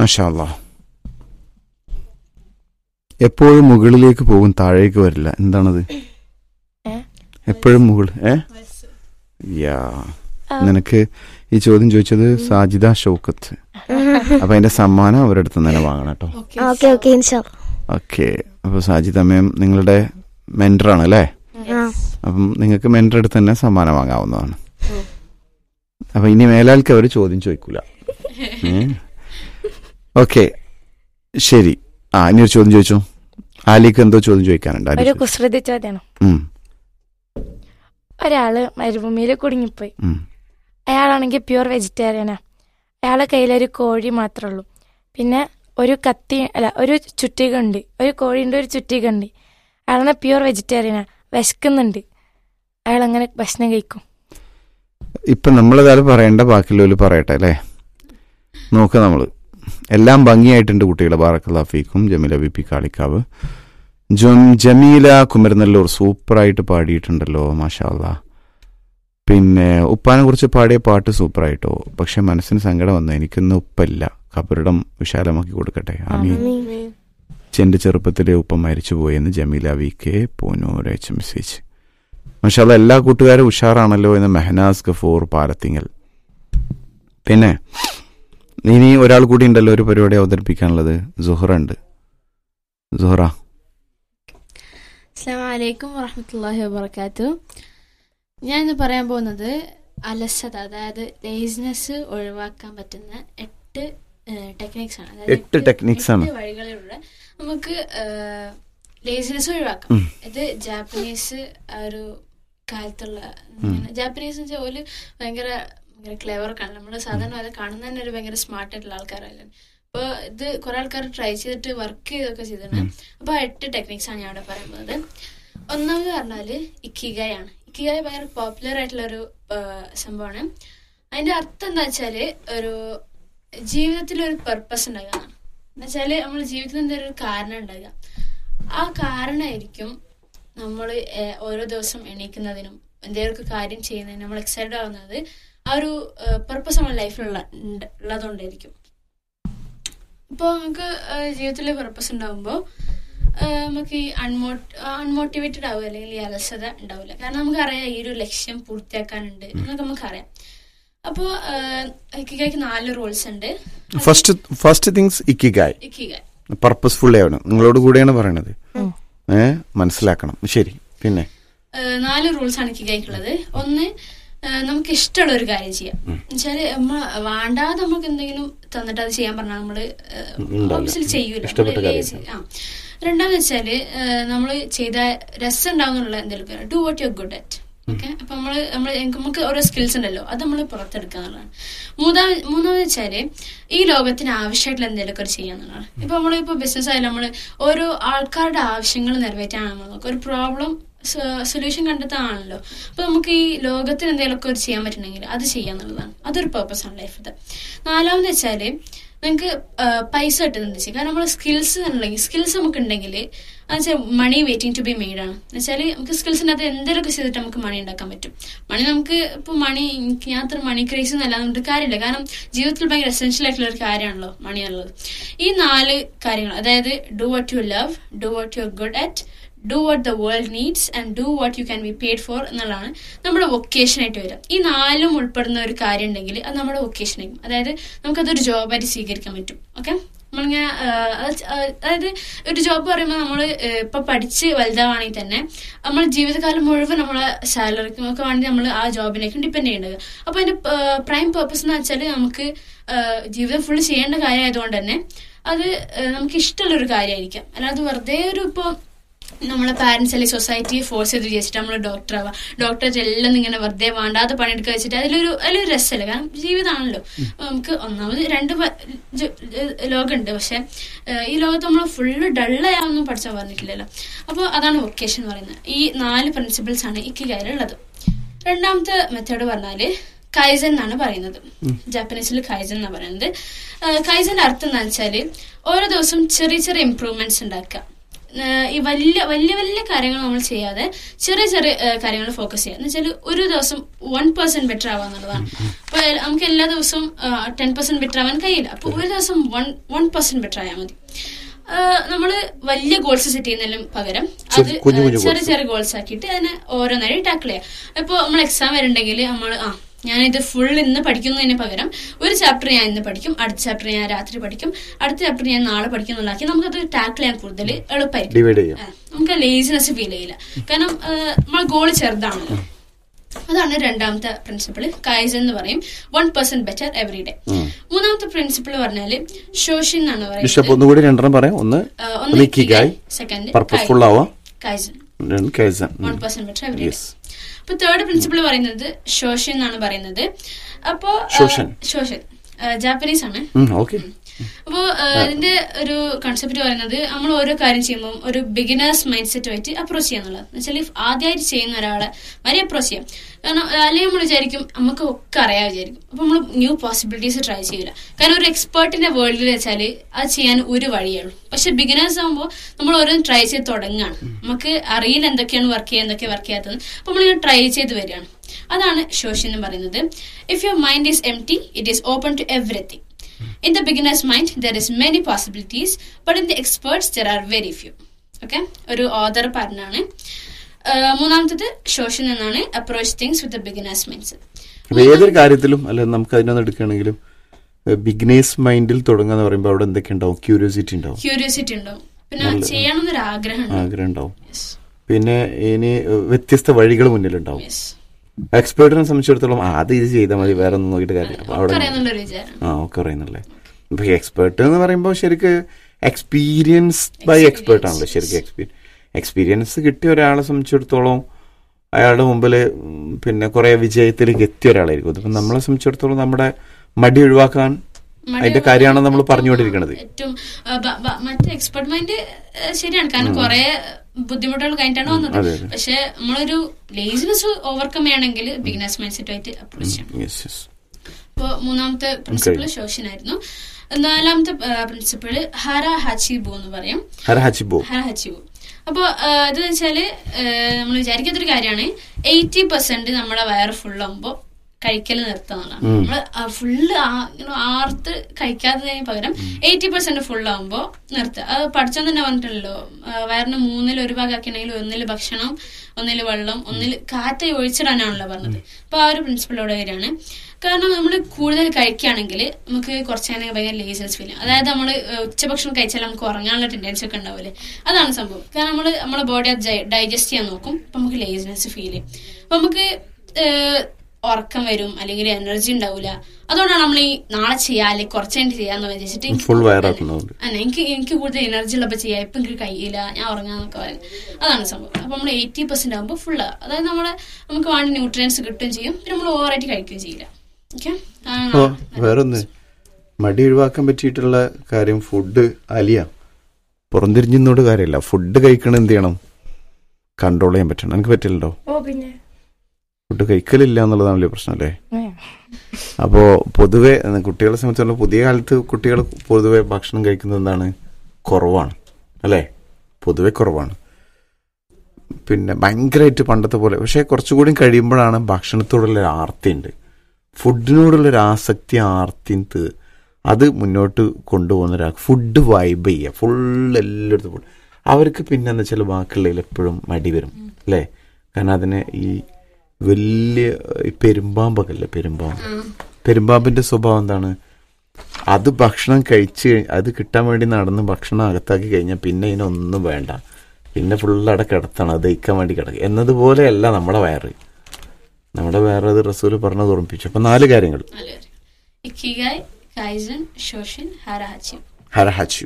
മാഷാല്ലാ എപ്പോഴും മുകളിലേക്ക് പോകും താഴേക്ക് വരില്ല എന്താണത് ഏ? എപ്പോഴും മുകൾ ഏ യാ ആ. നിനക്ക് ഈ ചോദ്യം ചോദിച്ചത് സാജിദ ഷൗക്കത്ത് അപ്പൊ അതിന്റെ സമ്മാനം അവരുടെ അടുത്ത് തന്നെ വാങ്ങണം കേട്ടോ ഓക്കെ ഓക്കെ ഇൻഷാ ഓക്കെ അപ്പൊ സാജിദ മേം നിങ്ങളുടെ മെന്ററാണ് അല്ലേ ആ അപ്പം നിങ്ങൾക്ക് മെന്റർ അടുത്ത് തന്നെ സമ്മാനം വാങ്ങാവുന്നതാണ് അപ്പൊ ഇനി മേലാൽക്ക് അവർ ചോദ്യം ചോദിക്കൂല ഓക്കെ ശരി ആ ഇനി ഒരു ചോദ്യം ചോദിച്ചു ആലിക്ക് എന്തോ ചോദ്യം ചോദിക്കാനുണ്ട് ഒരു ആലിക്ക് കുസൃതി ചോദ്യമാണ് ഉം, ഒരാള് മരുഭൂമിയിൽ കുടുങ്ങിപ്പോയി ഉം. അയാളാണെങ്കിൽ പ്യുവർ വെജിറ്റേറിയനാ അയാളെ കയ്യിലൊരു കോഴി മാത്രമേ ഉള്ളൂ പിന്നെ ഒരു കത്തി അല്ല ഒരു ചുറ്റിക ഉണ്ട് ഒരു കോഴിൻ്റെ ഒരു ചുറ്റിക ഉണ്ട് അയാളെ പ്യുവർ വെജിറ്റേറിയനാ വിശക്കുന്നുണ്ട് അയാൾ അങ്ങനെ ഭക്ഷണം കഴിക്കും ഇപ്പൊ നമ്മളേതായാലും പറയേണ്ട ബാക്കിയുള്ളവർ പറയട്ടെ അല്ലേ നോക്കുക നമ്മള് എല്ലാം ഭംഗിയായിട്ടുണ്ട് കുട്ടികളെ ബാറക്കല്ലാഫീക്കും ജമീല ബി പി കാളിക്കാവ് ജം ജമീല കുമരനെല്ലൂർ സൂപ്പറായിട്ട് പാടിയിട്ടുണ്ടല്ലോ മാഷാല്ല പിന്നെ ഉപ്പാനെ കുറിച്ച് പാടിയ പാട്ട് സൂപ്പറായിട്ടോ പക്ഷെ മനസ്സിന് സങ്കടം വന്നു എനിക്കൊന്നും ഉപ്പല്ല കബറിടം വിശാലമാക്കി കൊടുക്കട്ടെ ആമീൻ എന്റെ ചെറുപ്പത്തിലെ ഉപ്പ മരിച്ചുപോയെന്ന് Jameela V K Poonoor H message മഷാല്ല എല്ലാ കൂട്ടുകാരും ഉഷാറാണല്ലോ എന്ന് മെഹനാസ് ഗഫൂർ പാലത്തിങ്ങൽ പിന്നെ ഇനി ഒരാൾ കൂടി ഉണ്ടല്ലോ ഒരു പരിപാടി അവതരിപ്പിക്കാനുള്ളത് സുഹറ ഉണ്ട് സുഹറ അസ്സാം വലൈക്കും വറഹമത്തല്ലാഹി വബർക്കാത്തു ഞാൻ ഇന്ന് പറയാൻ പോകുന്നത് അലസത അതായത് ലേസിനെസ് ഒഴിവാക്കാൻ പറ്റുന്ന എട്ട് ടെക്നിക്സ് ആണ് അതായത് എട്ട് techniques ആണ്. എട്ട് വഴികളിലൂടെ നമുക്ക് ലേസിനെസ് ഒഴിവാക്കാം ഉം. ഇത് ജാപ്പനീസ് ആ ഒരു കാലത്തുള്ള ഇങ്ങനെ ജാപ്പനീസ് എന്ന് വെച്ചാൽ ഓല് ഭയങ്കര ഭയങ്കര ക്ലെവർ കാണും നമ്മൾ സാധാരണ അത് കാണുന്ന തന്നെ ഒരു ഭയങ്കര സ്മാർട്ട് ആയിട്ടുള്ള ആൾക്കാരല്ലേ അപ്പോൾ ഇത് കുറെ ആൾക്കാർ ട്രൈ ചെയ്തിട്ട് വർക്ക് ചെയ്തൊക്കെ ചെയ്തിട്ടുണ്ട് അപ്പൊ ആ എട്ട് ടെക്നിക്സ് ആണ് ഞാൻ ഇവിടെ പറയാൻ പോകുന്നത് ഒന്നാമത് പറഞ്ഞാല് ഇക്കിഗായാണ് ഇക്കിഗായ ഭയങ്കര പോപ്പുലർ ആയിട്ടുള്ള ഒരു സംഭവമാണ് അതിന്റെ അർത്ഥം എന്താ വെച്ചാല് ഒരു ജീവിതത്തിൽ ഒരു പെർപ്പസ് ഉണ്ടാകുക എന്നുവെച്ചാല് നമ്മൾ ജീവിതത്തിൽ എന്തെങ്കിലും ഒരു കാരണം ഉണ്ടാകുക ആ കാരണമായിരിക്കും നമ്മൾ ഓരോ ദിവസം എണീക്കുന്നതിനും എന്തെങ്കിലുമൊക്കെ കാര്യം ചെയ്യുന്നതിനും നമ്മൾ എക്സൈറ്റഡ് ആവുന്നത് ആ ഒരു പെർപ്പസ് നമ്മുടെ ലൈഫിലുള്ള ഉണ്ട്- ഉള്ളതുകൊണ്ടായിരിക്കും ഇപ്പോൾ നമുക്ക് ജീവിതത്തിൽ പെർപ്പസ് ഉണ്ടാകുമ്പോൾ നമുക്ക് ഈ അൺമോ അൺമോട്ടിവേറ്റഡ് ആവുക അല്ലെങ്കിൽ ഈ അലസത ഉണ്ടാവില്ല കാരണം നമുക്കറിയാം ഈ ഒരു ലക്ഷ്യം പൂർത്തിയാക്കാനുണ്ട് എന്നൊക്കെ നമുക്കറിയാം അപ്പോൾ ഇക്കിഗായ്ക്ക് നാല് റൂൾസ് ഉണ്ട് first first things ikigai ikigai purposefully ആണ് നിങ്ങളോട് കൂടെയാണ് പറയണത് ഏ മനസ്സിലാക്കണം ശരി പിന്നെ ഏഹ് നാല് റൂൾസ് ആണ് ഇക്കിഗായ്ക്കുള്ളത് ഒന്ന് ഏഹ് നമുക്ക് ഇഷ്ടമുള്ള ഒരു കാര്യം ചെയ്യാം എന്നുവെച്ചാല് നമ്മ വേണ്ടാതെ നമുക്ക് എന്തെങ്കിലും തന്നിട്ട് അത് ചെയ്യാൻ പറഞ്ഞാൽ നമ്മള് ഉണ്ടാവില്ല. ഓബിയസ്ലി ചെയ്യൂല ഇഷ്ടപ്പെട്ട നമ്മള് കാര്യം. lazy- ആ രണ്ടാമെന്ന് വെച്ചാല് നമ്മൾ ചെയ്ത രസം ഉണ്ടാവുന്നുള്ള എന്തെങ്കിലും do what you good at okay അപ്പൊ നമ്മള് നമ്മൾ നമുക്ക് ഓരോ സ്കിൽസ് ഉണ്ടല്ലോ അത് നമ്മൾ പുറത്തെടുക്കുക എന്നുള്ളതാണ് മൂന്നാമത് മൂന്നാമത് വെച്ചാല് ഈ ലോകത്തിന് ആവശ്യമായിട്ടുള്ള എന്തെങ്കിലുമൊക്കെ ഒരു ചെയ്യുക എന്നുള്ളതാണ് ഇപ്പൊ നമ്മളിപ്പോ ബിസിനസ് ആയാലും നമ്മള് ഓരോ ആൾക്കാരുടെ ആവശ്യങ്ങൾ നിറവേറ്റാണ് നമ്മൾ നോക്കുക ഒരു പ്രോബ്ലം സൊല്യൂഷൻ കണ്ടെത്താണല്ലോ അപ്പൊ നമുക്ക് ഈ ലോകത്തിന് എന്തെങ്കിലുമൊക്കെ ഒരു ചെയ്യാൻ പറ്റണമെങ്കിൽ അത് ചെയ്യാന്നുള്ളതാണ് അതൊരു പേർപ്പസ് ആണ് ലൈഫിൽ നാലാമെന്ന് വെച്ചാല് നിങ്ങൾക്ക് പൈസ കിട്ടുന്നത് വെച്ചാൽ കാരണം നമ്മൾ സ്കിൽസ് എന്നുണ്ടെങ്കിൽ സ്കിൽസ് നമുക്ക് ഉണ്ടെങ്കിൽ വെച്ചാൽ money waiting to be made ആണ് എന്നുവെച്ചാൽ നമുക്ക് സ്കിൽസിനകത്ത് എന്തെങ്കിലുമൊക്കെ ചെയ്തിട്ട് നമുക്ക് മണി ഉണ്ടാക്കാൻ പറ്റും മണി നമുക്ക് ഇപ്പോൾ മണി എനിക്ക് ഞാൻ അത്ര മണി ക്രേസ് എന്നല്ല നമുക്ക് കാര്യമില്ല കാരണം ജീവിതത്തിൽ ഭയങ്കര എസെൻഷ്യൽ ആയിട്ടുള്ള ഒരു കാര്യമാണല്ലോ മണി എന്നുള്ളത് ഈ നാല് കാര്യങ്ങൾ അതായത് do what you love do what you good at do what the world needs and do what you can be paid for എന്നുള്ളതാണ് നമ്മുടെ വൊക്കേഷൻ ആയിട്ട് വരിക ഈ നാലും ഉൾപ്പെടുന്ന ഒരു കാര്യം ഉണ്ടെങ്കിൽ അത് നമ്മുടെ വൊക്കേഷൻ ആയിരിക്കും അതായത് നമുക്കതൊരു ജോബായിട്ട് സ്വീകരിക്കാൻ പറ്റും ഓക്കെ നമ്മളിങ്ങനെ ആ, അത് ച- ആ, അതായത് ഒരു ജോബ് പറയുമ്പോൾ നമ്മൾ ഇപ്പൊ പഠിച്ച് വലുതാവാണെങ്കിൽ തന്നെ നമ്മൾ ജീവിതകാലം മുഴുവൻ നമ്മളെ സാലറിക്കും ഒക്കെ വേണ്ടി നമ്മൾ ആ ജോബിലേക്കും ഡിപ്പെൻഡ് ചെയ്യേണ്ടത് അപ്പൊ അതിന്റെ പ്രൈം പേർപ്പസ് എന്ന് വെച്ചാൽ നമുക്ക് ആ, ജീവിതം ഫുള്ള് ചെയ്യേണ്ട കാര്യമായതുകൊണ്ട് തന്നെ അത് ആ, നമുക്ക് ഇഷ്ടമുള്ള ഒരു കാര്യമായിരിക്കാം അല്ലാതെ വെറുതെ ഒരു ഇപ്പോൾ നമ്മളെ പാരന്റ്സ് അല്ലെങ്കിൽ സൊസൈറ്റി ഫോഴ്സ് ചെയ്ത് വിചാരിച്ചിട്ട് നമ്മൾ ഡോക്ടർ ആവാം ഡോക്ടർ എല്ലാം ഇങ്ങനെ വെറുതെ വേണ്ടാതെ പണിയെടുക്കുക വെച്ചിട്ട് അതിലൊരു അതിലൊരു രസമല്ല കാരണം ജീവിതമാണല്ലോ അപ്പൊ നമുക്ക് ഒന്നാമത് രണ്ട് പ- ജ- ഏഹ് ലോകമുണ്ട് പക്ഷെ ഏഹ് ഈ ലോകത്ത് നമ്മൾ ഫുള്ള് ഡള്ളായാവൊന്നും പഠിച്ചാൽ പറഞ്ഞിട്ടില്ലല്ലോ അപ്പോൾ അതാണ് വൊക്കേഷൻ എന്ന് പറയുന്നത് ഈ നാല് പ്രിൻസിപ്പിൾസ് ആണ് ഇക്ക് കയ്യിലുള്ളത് രണ്ടാമത്തെ മെത്തേഡ് പറഞ്ഞാല് കൈസൻ എന്നാണ് പറയുന്നത് ജാപ്പനീസിൽ കൈസൻ എന്നാണ് പറയുന്നത് കൈസന്റെ അർത്ഥം എന്താ വെച്ചാല് ഓരോ ദിവസം ചെറിയ ചെറിയ ഇംപ്രൂവ്മെന്റ്സ് ഉണ്ടാക്കുക ഏഹ് ഈ വലിയ വലിയ വലിയ കാര്യങ്ങൾ നമ്മൾ ചെയ്യാതെ ചെറിയ ചെറിയ കാര്യങ്ങൾ ഫോക്കസ് ചെയ്യുക എന്ന് വെച്ചാൽ ഒരു ദിവസം വൺ പെർസെന്റ് ബെറ്റർ ആവുക എന്നുള്ളതാണ് അപ്പൊ എ- നമുക്ക് എല്ലാ ദിവസവും ടെൻ പെർസെന്റ് ബെറ്റർ ആവാൻ കഴിയില്ല അപ്പൊ ഒരു ദിവസം വൺ വൺ പെർസെന്റ് ബെറ്റർ ആയാൽ മതി ഏഹ് നമ്മള് വലിയ ഗോൾസ് സെറ്റ് ചെയ്യുന്നതിലും പകരം അത് ചെറിയ- കുഞ്ഞു കുഞ്ഞു ഏഹ് ചെറിയ goals. ചെറിയ ഗോൾസ് ആക്കിയിട്ട് അതിനെ ഓരോന്നായി ടാക്കിൾ ചെയ്യാം ഇപ്പോൾ നമ്മൾ എക്സാം വരുന്നുണ്ടെങ്കിൽ നമ്മൾ ആ ഞാനിത് ഫുൾ ഇന്ന് പഠിക്കുന്നതിന് പകരം ഒരു ചാപ്റ്റർ ഞാൻ ഇന്ന് പഠിക്കും അടുത്ത ചാപ്റ്റർ ഞാൻ രാത്രി പഠിക്കും അടുത്ത ചാപ്റ്റർ ഞാൻ നാളെ പഠിക്കും എന്നുള്ളാക്കി നമുക്കത് ടാക്കിൾ ചെയ്യാൻ കൂടുതൽ എളുപ്പമായിരിക്കും ഡിവൈഡ് ചെയ്യാം ആ, നമുക്ക് ലേസിനെസ് ഫീൽ ചെയ്യില്ല കാരണം നമ്മൾ ഗോൾ ചെറുതാണല്ലോ അതാണ് രണ്ടാമത്തെ പ്രിൻസിപ്പിൾ കൈസ് എന്ന് പറയും one percent better every day മൂന്നാമത്തെ പ്രിൻസിപ്പിൾ പറഞ്ഞാല് ഷോഷിൻ എന്നാണ് ബിഷപ്പ് പറയുന്നത് ഒന്നുകൂടി രണ്ടെണ്ണം പറയാം ഒന്ന് ആ, ഒന്ന് ഇക്കിഗായ് സെക്കൻഡ് പർപ്പസ്ഫുൾ ആവാം കൈസൻ രണ്ട് kaizen one percent better every day yes അപ്പൊ തേർഡ് പ്രിൻസിപ്പിൾ പറയുന്നത് ഷോഷൻ എന്നാണ് പറയുന്നത് അപ്പോ ആ, ഷോഷൻ. ഷോഷൻ ജാപ്പനീസ് ആണ് ഓക്കെ അപ്പോ ആ, ഇതിന്റെ ഒരു കൺസെപ്റ്റ് പറയുന്നത് നമ്മൾ ഓരോ കാര്യം ചെയ്യുമ്പോൾ ഒരു ബിഗിനേഴ്സ് മൈൻഡ് സെറ്റ് ആയിട്ട് അപ്രോച്ച് ചെയ്യാന്നുള്ളത് എന്ന് വെച്ചാൽ ആദ്യമായിട്ട് ചെയ്യുന്ന ഒരാളെ വരെ അപ്രോച്ച് ചെയ്യാം കാരണം ആ, അല്ലെങ്കിൽ നമ്മൾ വിചാരിക്കും നമുക്ക് ഒക്കെ അറിയാൻ വിചാരിക്കും അപ്പൊ നമ്മൾ ന്യൂ പോസിബിലിറ്റീസ് ട്രൈ ചെയ്യില്ല കാരണം ഒരു എക്സ്പേർട്ടിന്റെ വേൾഡിൽ വെച്ചാൽ അത് ചെയ്യാൻ ഒരു വഴിയേ ഉള്ളൂ പക്ഷെ ബിഗിനേഴ്സ് ആകുമ്പോൾ നമ്മൾ ഓരോന്ന് ട്രൈ ചെയ്ത് തുടങ്ങുകയാണ് നമുക്ക് അറിയില്ല എന്തൊക്കെയാണ് വർക്ക് ചെയ്യുക എന്തൊക്കെ വർക്ക് ചെയ്യാത്തത് അപ്പൊ നമ്മളിങ്ങനെ ട്രൈ ചെയ്ത് വരികയാണ് അതാണ് ഷോഷൻ എന്ന് പറയുന്നത് if your mind is empty it is open to everything In the beginner's mind, there is many possibilities, but in the experts, there are very few. Okay ഒരു other പറഞ്ഞാണ് ആഹ് മൂന്നാമത്തത് shoshin എന്നാണ് approach things with beginner's minds അപ്പൊ ഏതൊരു കാര്യത്തിലും അല്ല നമുക്ക് അതിനൊന്ന് എടുക്കുകയാണെങ്കിലും ബിഗ്നേസ് മൈൻഡിൽ തുടങ്ങുക എന്ന് പറയുമ്പോൾ അവിടെ എന്തൊക്കെ ഉണ്ടാവും ക്യൂരിയോസിറ്റി ഉണ്ടാവും ക്യൂരിയോസിറ്റി ഉണ്ടാവും പിന്നെ ചെയ്യണമെന്നൊരു ആഗ്രഹം ഉണ്ടാവും ആഗ്രഹം ഉണ്ടാവും യെസ് പിന്നെ ഇനി വ്യത്യസ്ത വഴികൾ മുന്നിലുണ്ടാവും യെസ് എക്സ്പേർട്ടിനെ സംബന്ധിച്ചിടത്തോളം ആ, അത് ഇത് ചെയ്താൽ മതി വേറെ ഒന്നും നോക്കിയിട്ട് കാര്യം അപ്പൊ അവിടെ അറിയാന്നുള്ളൊരു വിചാരം ആ ഒക്കെ പറയുന്നല്ലേ ഇപ്പൊ എക്സ്പേർട്ട് എന്ന് പറയുമ്പോൾ ശരിക്ക് എക്സ്പീരിയൻസ് ബൈ എക്സ്പേർട്ട് ആണല്ലോ ശരിക്കും എക്സ്പീരിയൻസ് എക്സ്പീരിയൻസ് കിട്ടിയ ഒരാളെ സംബന്ധിച്ചിടത്തോളം അയാളുടെ മുമ്പിൽ ഉം, പിന്നെ കുറെ വിജയത്തിലേക്ക് എത്തിയ ഒരാളായിരിക്കും അതിപ്പോ നമ്മളെ സംബന്ധിച്ചിടത്തോളം നമ്മുടെ മടി ഒഴിവാക്കാൻ അതിന്റെ കാര്യമാണ് നമ്മൾ പറഞ്ഞുകൊണ്ടിരിക്കുന്നത് ഏറ്റവും ആ, ബ- ബ- മറ്റേ എക്സ്പെർട്ട് മൈൻഡ് ശരിയാണ് കാരണം കുറെ ബുദ്ധിമുട്ടുകൾ കഴിഞ്ഞിട്ടാണ് വന്നത് അതെ, അതെ. പക്ഷെ നമ്മളൊരു ലേസിനെസ് ഓവർകം ചെയ്യണമെങ്കിൽ ബിഗിനേഴ്സ് മൈൻഡ് സെറ്റ് ആയിട്ട് അപ്രോച്ച് ചെയ്യണം യെസ് യെസ് അപ്പോ മൂന്നാമത്തെ പ്രിൻസിപ്പിൾ ഷോഷൻ ആയിരുന്നു നാലാമത്തെ പ്രിൻസിപ്പിൾ ഹര ഹച്ചിബു എന്ന് പറയും ഹര ഹച്ചിബോ ഹര ഹച്ചിബു അപ്പോ ഇത് വെച്ചാല് നമ്മൾ വിചാരിക്കാത്തൊരു കാര്യമാണ് എയ്റ്റി പെർസെന്റ് നമ്മുടെ വയറ് ഫുൾ ആകുമ്പോ കഴിക്കൽ നിർത്തുന്നതാണ് നമ്മള് ഫുള്ള് ആർത്ത് കഴിക്കാത്തതിന് പകരം എയ്റ്റി പെർസെന്റ് ഫുൾ ആകുമ്പോ നിർത്തുക അത് പഠിച്ചോന്ന് തന്നെ പറഞ്ഞിട്ടുണ്ടല്ലോ ആ, വയറിന് മൂന്നിൽ ഒരു ഭാഗമാക്കണമെങ്കിൽ ഒന്നിൽ ഭക്ഷണം ഒന്നിൽ വെള്ളം ഒന്നിൽ കാറ്റ് ഒഴിച്ചിടാനാണല്ലോ പറഞ്ഞത് അപ്പൊ ആ ഒരു പ്രിൻസിപ്പിളോടെ വരികയാണ് കാരണം നമ്മൾ കൂടുതൽ കഴിക്കുകയാണെങ്കിൽ നമുക്ക് കുറച്ച് നേരം ഭയങ്കര ലേസൻസ് ഫീൽ ചെയ്യും അതായത് നമ്മൾ ഉച്ചഭക്ഷണം കഴിച്ചാൽ നമുക്ക് ഉറങ്ങാനുള്ള ടെൻഡൻസി ഒക്കെ ഉണ്ടാവില്ലേ അതാണ് സംഭവം കാരണം നമ്മൾ നമ്മുടെ ബോഡി അത് ഡൈജസ്റ്റ് ചെയ്യാൻ നോക്കും അപ്പൊ നമുക്ക് ലേസിനെസ് ഫീൽ ചെയ്യും അപ്പൊ നമുക്ക് ഏഹ്, ഉറക്കം വരും അല്ലെങ്കിൽ എനർജി ഉണ്ടാവില്ല അതുകൊണ്ടാണ് നമ്മൾ ഈ നാളെ ചെയ്യാം അല്ലെങ്കിൽ കുറച്ച് കഴിഞ്ഞിട്ട് ചെയ്യാന്ന് വിചാരിച്ചിട്ട് എനിക്ക് ഫുൾ കൂടുതൽ- വയറാക്കുന്നതുകൊണ്ട് അല്ല എനിക്ക് എനിക്ക് കൂടുതൽ എനർജി ഉള്ളപ്പോൾ ചെയ്യാം ഇപ്പം എനിക്ക് കഴിയില്ല ഞാൻ ഉറങ്ങാന്നൊക്കെ പറയും അതാണ് സംഭവം അപ്പൊ നമ്മൾ എയ്റ്റി പെർസെന്റ് ആകുമ്പോൾ ഫുള്ള് അതായത് നമ്മളെ നമുക്ക് വേണ്ട ന്യൂട്രിയൻസ് കിട്ടുകയും ചെയ്യും പിന്നെ നമ്മൾ ഓവറായിട്ട് കഴിക്കുകയും ചെയ്യില്ല ഓക്കെ ഓ വേറൊന്ന് മടി ഒഴിവാക്കാൻ പറ്റിയിട്ടുള്ള കാര്യം ഫുഡ് അലിയ പുറംതിരിഞ്ഞോട് കാര്യമില്ല ഫുഡ് കഴിക്കണം എന്ത് ചെയ്യണം കൺട്രോൾ ചെയ്യാൻ പറ്റണം എനിക്ക് പറ്റില്ലല്ലോ ഓ പിന്നെ ഫുഡ് കഴിക്കലില്ല എന്നുള്ളതാണ് വലിയ പ്രശ്നം അല്ലേ ഏ. അപ്പോൾ പൊതുവെ ഏഹ്, കുട്ടികളെ സംബന്ധിച്ചുള്ള പുതിയ കാലത്ത് കുട്ടികൾ പൊതുവെ ഭക്ഷണം കഴിക്കുന്നത് എന്താണ് കുറവാണ് അല്ലേ പൊതുവെ കുറവാണ് പിന്നെ ഭയങ്കരമായിട്ട് പണ്ടത്തെ പോലെ പക്ഷേ കുറച്ചുകൂടി കഴിയുമ്പോഴാണ് ഭക്ഷണത്തോടുള്ള ഒരു ആർത്തി ഉണ്ട് ഫുഡിനോടുള്ള ഒരു ആസക്തി ആർത്തി ത് അത് മുന്നോട്ട് കൊണ്ടുപോകുന്ന ഒരാൾക്ക് ഫുഡ് വൈബ് ചെയ്യുക ഫുൾ എല്ലായിടത്തും ഫുഡ് അവർക്ക് പിന്നെ എന്താ വെച്ചാൽ ബാക്കിയുള്ളതിൽ എപ്പോഴും മടി വരും അല്ലേ കാരണം അതിന് ഈ വലിയ ഈ പെരുമ്പാമ്പൊക്കെ അല്ലേ പെരുമ്പാമ്പ് പെരുമ്പാമ്പിന്റെ സ്വഭാവം എന്താണ് അത് ഭക്ഷണം കഴിച്ച് കഴി- അത് കിട്ടാൻ വേണ്ടി നടന്ന് ഭക്ഷണം അകത്താക്കി കഴിഞ്ഞാൽ പിന്നെ ഇതിനൊന്നും വേണ്ട പിന്നെ ഫുൾ അവിടെ കിടത്തണം അത് ദഹിക്കാൻ വേണ്ടി കിടക്കുക എന്നതുപോലെയല്ല നമ്മുടെ വയറ് നമ്മുടെ വയറ് അത് റസൂല് പറഞ്ഞത് ഓർമ്മിപ്പിച്ചു അപ്പൊ നാല് കാര്യങ്ങൾ ഇക്കിഗായ് കൈസൻ ഷോഷൻ ഹരഹച്ചി ഹരഹച്ചു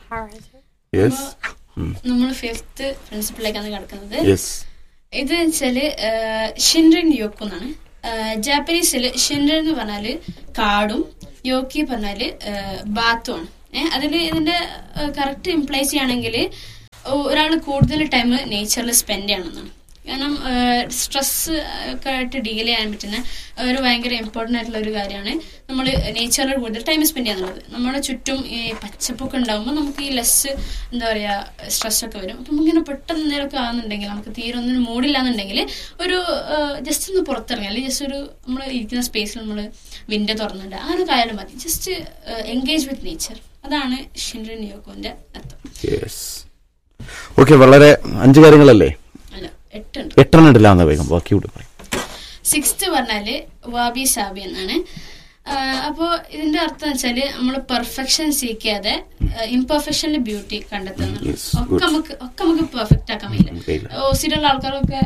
യെസ് നമ്മൾ ഫിഫ്ത്ത് പ്രിൻസിപ്പിളിലേക്കാണ് കിടക്കുന്നത് യെസ് ഇത് വെച്ചാല് ഷിൻറിൻ യോക്കു എന്നാണ് ജാപ്പനീസിൽ ഷിൻറിൻ എന്ന് പറഞ്ഞാല് കാടും യോക്കി പറഞ്ഞാല് ബാത്തുമാണ് ഏഹ് അതിൽ ഇതിന്റെ കറക്റ്റ് ഇംപ്ലൈസ് ചെയ്യുകയാണെങ്കിൽ ഒരാൾ കൂടുതൽ ടൈം നേച്ചറിൽ സ്പെൻഡ് ചെയ്യണമെന്നാണ് കാരണം സ്ട്രെസ് ഒക്കെ ആയിട്ട് ഡീൽ ചെയ്യാൻ പറ്റുന്ന ഒരു ഭയങ്കര ഇമ്പോർട്ടൻ്റ് ആയിട്ടുള്ള ഒരു കാര്യമാണ് നമ്മൾ നേച്ചറിൽ കൂടുതൽ ടൈം സ്പെൻഡ് ചെയ്യാന്നുള്ളത് നമ്മുടെ ചുറ്റും ഈ പച്ചപ്പൊക്കെ ഉണ്ടാകുമ്പോൾ നമുക്ക് ഈ ലെസ് എന്താ പറയുക സ്ട്രെസ് ഒക്കെ വരും അപ്പം ഇങ്ങനെ പെട്ടെന്ന് എന്തെങ്കിലുമൊക്കെ ആകുന്നുണ്ടെങ്കിൽ നമുക്ക് തീരെ ഒന്നിനും മൂടില്ലാന്നുണ്ടെങ്കിൽ ഒരു ജസ്റ്റ് ഒന്ന് പുറത്തിറങ്ങി അല്ലെങ്കിൽ ജസ്റ്റ് ഒരു നമ്മൾ ഇരിക്കുന്ന സ്പേസിൽ നമ്മൾ വിൻഡോ തുറന്നിട്ട് ആ ഒരു കാര്യം മതി ജസ്റ്റ് എൻഗേജ് വിത്ത് നേച്ചർ അതാണ് ഷിൻഡ്രൻ യോഗോന്റെ അർത്ഥം യെസ് ഓക്കെ വളരെ അഞ്ച് കാര്യങ്ങളല്ലേ അല്ല എട്ടുണ്ട് എട്ടെണ്ണം ഇടലാന്ന് വേഗം ബാക്കി കൂടി പറയും സിക്സ്ത് പറഞ്ഞാല് വാബി സാബി എന്നാണ് ആഹ് അപ്പോ ഇതിന്റെ അർത്ഥം വെച്ചാല് നമ്മൾ പെർഫെക്ഷൻ സീക്കാതെ ഇംപെർഫെക്ഷനിൽ ബ്യൂട്ടി കണ്ടെത്തുന്നു Yes, ഒക്കെ good. നമുക്ക് ഒക്കെ നമുക്ക് പെർഫെക്റ്റ് ആക്കാൻ കഴിയില്ല കഴിയില്ല. ഓസിലുള്ള ആൾക്കാരൊക്കെ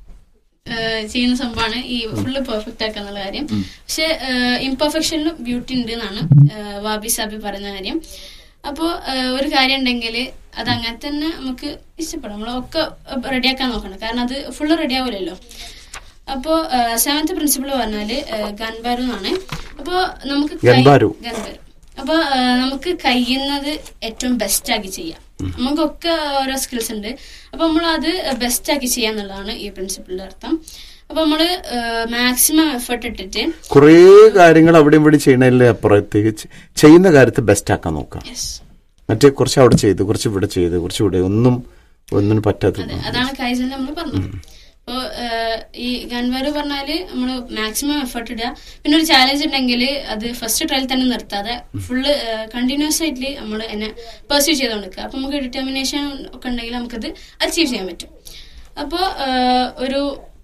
ആഹ് ചെയ്യുന്ന സംഭവമാണ് ഈ ഫുള്ള് പെർഫെക്റ്റ് ആക്കുക എന്നുള്ള കാര്യം പക്ഷെ ഇംപെർഫെക്ഷനിലും ബ്യൂട്ടി ഉണ്ട് എന്നാണ് ആഹ് വാബി സാബി പറയുന്ന കാര്യം അപ്പോൾ ഒരു കാര്യം ഉണ്ടെങ്കിൽ അത് അങ്ങനെ തന്നെ നമുക്ക് ഇഷ്ടപ്പെടാം നമ്മളൊക്കെ റെഡിയാക്കാൻ നോക്കണം കാരണം അത് ഫുള്ള് റെഡി ആവില്ലല്ലോ അപ്പോൾ സെവൻത്ത് പ്രിൻസിപ്പിൾ പറഞ്ഞാല് ഗൻബാരു എന്നാണ് അപ്പോൾ നമുക്ക് കൈ- ഗൻബാരു. ഗൻബാരു അപ്പോൾ നമുക്ക് കഴിയുന്നത് ഏറ്റവും ബെസ്റ്റ് ആക്കി ചെയ്യാം നമുക്കൊക്കെ ഓരോ സ്കിൽസ് ഉണ്ട് അപ്പൊ നമ്മൾ അത് ബെസ്റ്റ് ആക്കി ചെയ്യാന്നുള്ളതാണ് ഈ പ്രിൻസിപ്പിളിന്റെ അർത്ഥം അപ്പൊ നമ്മള് മാക്സിമം എഫേർട്ട് ഇട്ടിട്ട് കുറേ കാര്യങ്ങൾ അവിടെ ഇവിടെ ചെയ്യണതിന്റെ അപ്പുറത്തേക്ക് ചെ- ചെയ്യുന്ന കാര്യത്തെ ബെസ്റ്റ് ആക്കാൻ നോക്കാം യെസ് മറ്റേ കുറച്ച് അവിടെ ചെയ്ത് കുറച്ച് ഇവിടെ ചെയ്ത് കുറച്ച് ഇവിടെ ഒന്നും ഒന്നിനും പറ്റാത്ത അതെ അതാണ് കൈസൻ നമ്മൾ പറഞ്ഞത് അപ്പോ ഈ ഗൻവാര് പറഞ്ഞാല് നമ്മൾ മാക്സിമം എഫേർട്ട് ഇടുക പിന്നെ ഒരു ചാലഞ്ച് ഉണ്ടെങ്കിൽ അത് ഫസ്റ്റ് ട്രയൽ തന്നെ നിർത്താതെ ഫുള്ള് കണ്ടിന്യൂസ് ആയിട്ട് നമ്മൾ എന്നെ പെർസ്യൂ ചെയ്തുകൊണ്ടിരിക്കുക അപ്പൊ നമുക്ക് ഡിറ്റർമിനേഷൻ ഒക്കെ ഉണ്ടെങ്കിൽ നമുക്കത് അച്ചീവ് ചെയ്യാൻ പറ്റും അപ്പോൾ ഒരു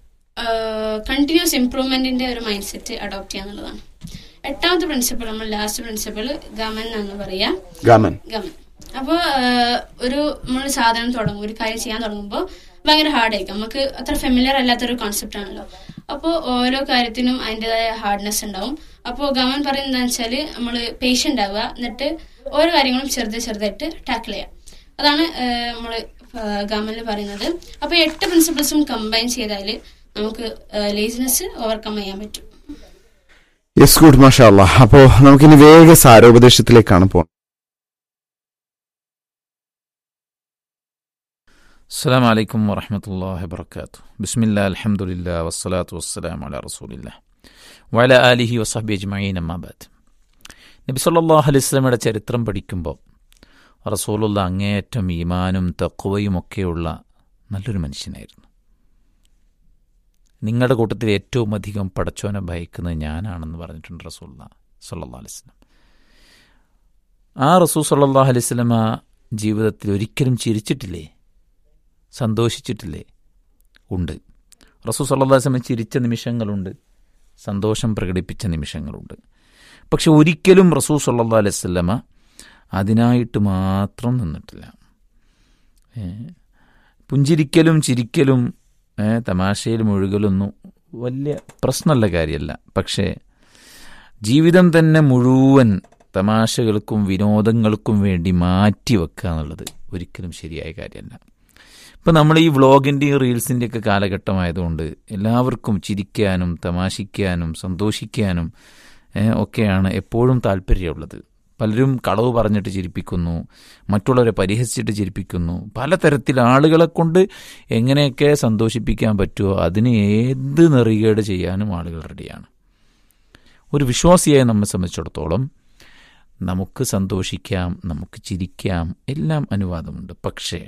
കണ്ടിന്യൂസ് ഇംപ്രൂവ്മെന്റിന്റെ ഒരു മൈൻഡ് സെറ്റ് അഡോപ്റ്റ് ചെയ്യാന്നുള്ളതാണ് എട്ടാമത്തെ പ്രിൻസിപ്പിൾ നമ്മൾ ലാസ്റ്റ് പ്രിൻസിപ്പിൾ ഗമൻ എന്ന് പറയാ ഗാമൻ ഗമൻ അപ്പോൾ ഒരു നമ്മൾ സാധനം തുടങ്ങും ഒരു കാര്യം ചെയ്യാൻ തുടങ്ങുമ്പോൾ ഭയങ്കര ഹാർഡായിരിക്കും നമുക്ക് അത്ര ഫെമിലിയർ അല്ലാത്തൊരു കോൺസെപ്റ്റ് ആണല്ലോ അപ്പോൾ ഓരോ കാര്യത്തിനും അതിൻ്റെതായ ഹാർഡ്നെസ് ഉണ്ടാവും അപ്പോൾ ഗവൺ പറയുന്നത് എന്താ വെച്ചാൽ നമ്മൾ പേഷ്യൻ്റ് ആവുക എന്നിട്ട് ഓരോ കാര്യങ്ങളും ചെറുത് ചെറുതായിട്ട് ടാക്കിൾ ചെയ്യാം അതാണ് നമ്മൾ ഗവൺമെന്റിൽ പറയുന്നത് അപ്പോൾ എട്ട് പ്രിൻസിപ്പിൾസും കമ്പൈൻ ചെയ്താൽ നമുക്ക് ലേസിനെസ് ഓവർകം ചെയ്യാൻ പറ്റും യെസ് ഗുഡ് മാഷാ അല്ലാ അപ്പോ നമുക്കിനി വേഗ സാരോപദേശത്തിലേക്കാണ് പോകുന്നത് السلام عليكم ورحمة الله وبركاته بسم الله الحمد لله والصلاة والسلام على رسول الله وعلى آله وصحبه أجمعين أما بعد നബി സല്ലല്ലാഹു അലൈഹി വസല്ലമയുടെ ചരിത്രം പഠിക്കുമ്പോൾ റസൂലുള്ള അങ്ങേയറ്റം ഈമാനും തക്കുവയും ഒക്കെയുള്ള നല്ലൊരു മനുഷ്യനായിരുന്നു നിങ്ങളുടെ കൂട്ടത്തിൽ ഏറ്റവും അധികം പടച്ചോനെ ഭയക്കുന്നത് ഞാനാണെന്ന് പറഞ്ഞിട്ടുണ്ട് റസൂല്ല സല്ലല്ലാഹു അലൈഹി വസല്ലം ആ റസൂൽ സല്ലല്ലാഹു അലൈഹി വസല്ലമ ജീവിതത്തിൽ ഒരിക്കലും ചിരിച്ചിട്ടില്ലേ സന്തോഷിച്ചിട്ടില്ലേ ഉണ്ട് റസൂ സല്ലാസ്ലമ ചിരിച്ച നിമിഷങ്ങളുണ്ട് സന്തോഷം പ്രകടിപ്പിച്ച നിമിഷങ്ങളുണ്ട് പക്ഷെ ഒരിക്കലും റസൂ സല്ലാ അലൈവല്ലമ അതിനായിട്ട് മാത്രം നിന്നിട്ടില്ല ഏ, പുഞ്ചിരിക്കലും ചിരിക്കലും ഏ, തമാശയിലും ഒഴുകലൊന്നും വലിയ പ്രശ്നമുള്ള കാര്യമല്ല പക്ഷേ ജീവിതം തന്നെ മുഴുവൻ തമാശകൾക്കും വിനോദങ്ങൾക്കും വേണ്ടി മാറ്റി വെക്കുക എന്നുള്ളത് ഒരിക്കലും ശരിയായ കാര്യമല്ല ഇപ്പം നമ്മൾ ഈ വ്ളോഗിൻ്റെയും റീൽസിൻ്റെ ഒക്കെ കാലഘട്ടമായതുകൊണ്ട് എല്ലാവർക്കും ചിരിക്കാനും തമാശിക്കാനും സന്തോഷിക്കാനും ഏ, ഒക്കെയാണ് എപ്പോഴും താല്പര്യമുള്ളത് പലരും കളവ് പറഞ്ഞിട്ട് ചിരിപ്പിക്കുന്നു മറ്റുള്ളവരെ പരിഹസിച്ചിട്ട് ചിരിപ്പിക്കുന്നു പലതരത്തിൽ ആളുകളെ കൊണ്ട് എങ്ങനെയൊക്കെ സന്തോഷിപ്പിക്കാൻ പറ്റുമോ അതിന് ഏത് നെറികേട് ചെയ്യാനും ആളുകൾ റെഡിയാണ് ഒരു വിശ്വാസിയായ നമ്മെ സംബന്ധിച്ചിടത്തോളം നമുക്ക് സന്തോഷിക്കാം നമുക്ക് ചിരിക്കാം എല്ലാം അനുവാദമുണ്ട് പക്ഷേ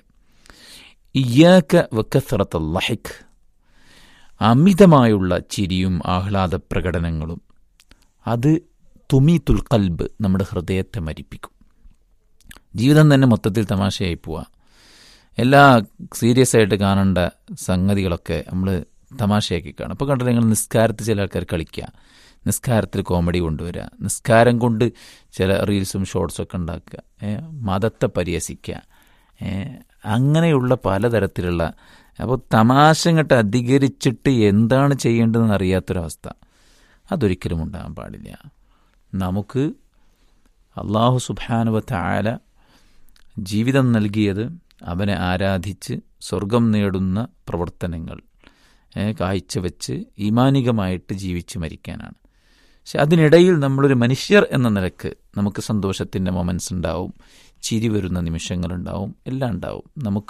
ഇയാക്ക വക്കത്തറത്ത ലഹിഖ് അമിതമായുള്ള ചിരിയും ആഹ്ലാദ പ്രകടനങ്ങളും അത് തുമീത്തുൽ കൽബ് നമ്മുടെ ഹൃദയത്തെ മരിപ്പിക്കും ജീവിതം തന്നെ മൊത്തത്തിൽ തമാശയായി പോവുക എല്ലാ സീരിയസ് ആയിട്ട് കാണേണ്ട സംഗതികളൊക്കെ നമ്മൾ തമാശയാക്കി കാണും അപ്പോൾ കണ്ടിട്ട് നിങ്ങൾ നിസ്കാരത്തിൽ ചില ആൾക്കാർ കളിക്കുക നിസ്കാരത്തിൽ കോമഡി കൊണ്ടുവരിക നിസ്കാരം കൊണ്ട് ചില റീൽസും ഷോർട്സും ഒക്കെ ഉണ്ടാക്കുക ഏ, മതത്തെ പരിഹസിക്കുക ഏ, അങ്ങനെയുള്ള പലതരത്തിലുള്ള അപ്പോൾ തമാശ ഇങ്ങോട്ട് അധികരിച്ചിട്ട് എന്താണ് ചെയ്യേണ്ടതെന്ന് അറിയാത്തൊരവസ്ഥ അതൊരിക്കലും ഉണ്ടാകാൻ പാടില്ല നമുക്ക് അള്ളാഹു സുബാനുവ താല ജീവിതം നൽകിയത് അവനെ ആരാധിച്ച് സ്വർഗം നേടുന്ന പ്രവർത്തനങ്ങൾ ഏ, കാഴ്ചവെച്ച് ഈമാനികമായിട്ട് ജീവിച്ച് മരിക്കാനാണ് പക്ഷെ അതിനിടയിൽ നമ്മളൊരു മനുഷ്യർ എന്ന നിലക്ക് നമുക്ക് സന്തോഷത്തിൻ്റെ മൊമെൻറ്റ്സ് ഉണ്ടാവും ചിരി വരുന്ന നിമിഷങ്ങളുണ്ടാവും എല്ലാം ഉണ്ടാവും നമുക്ക്